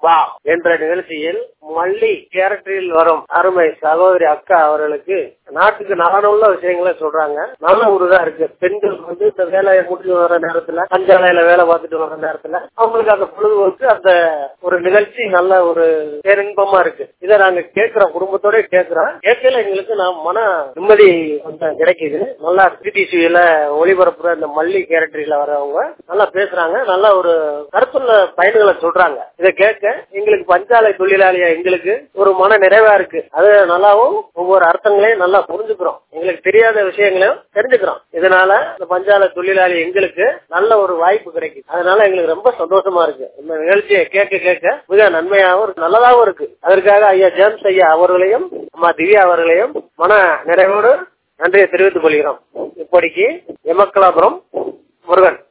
வா என்ற நிகழ்ச்சியில் மல்லி கேரக்டரில் வரும் அருமை சகோதரி அக்கா அவர்களுக்கு நாட்டுக்கு நலனுள்ள விஷயங்களை சொல்றாங்க நல்ல ஊருதான் இருக்கு பெண்கள் வந்து இந்த வேலையை முடிச்சு வர நேரத்துல பஞ்சாலையில வேலை பார்த்துட்டு வர நேரத்துல அவங்களுக்கு அந்த பொழுதுபோக்கு அந்த ஒரு நிகழ்ச்சி நல்ல ஒரு பேரின்பமா இருக்கு இதை நாங்க கேட்கிறோம் குடும்பத்தோட கேட்கிறோம் கேட்கல எங்களுக்கு நான் மன நிம்மதி கொஞ்சம் கிடைக்குது நல்லா சிடிசிவில ஒளிபரப்புற இந்த மல்லி கேரக்டரியில வரவங்க நல்லா பேசுறாங்க நல்ல ஒரு கருத்துள்ள பயன்களை சொல்றாங்க இதை கேட்க எங்களுக்கு பஞ்சாலை தொழிலாளியா எங்களுக்கு ஒரு மன நிறைவா இருக்கு அது நல்லாவும் ஒவ்வொரு அர்த்தங்களையும் நல்லா புரிஞ்சுக்கிறோம் எங்களுக்கு தெரியாத விஷயங்களையும் தெரிஞ்சுக்கிறோம் இதனால இந்த பஞ்சாலை தொழிலாளி எங்களுக்கு நல்ல ஒரு வாய்ப்பு கிடைக்குது அதனால எங்களுக்கு ரொம்ப சந்தோஷமா இருக்கு இந்த நிகழ்ச்சியை கேட்க கேட்க மிக நன்மையாகவும் நல்லதாகவும் இருக்கு அதற்காக ஐயா ஜேம்ஸ் ஐயா அவர்களையும் அம்மா திவ்யா அவர்களையும் மன நிறைவோடு நன்றியை தெரிவித்துக் கொள்கிறோம் இப்படிக்கு எமக்கலாபுரம் முருகன்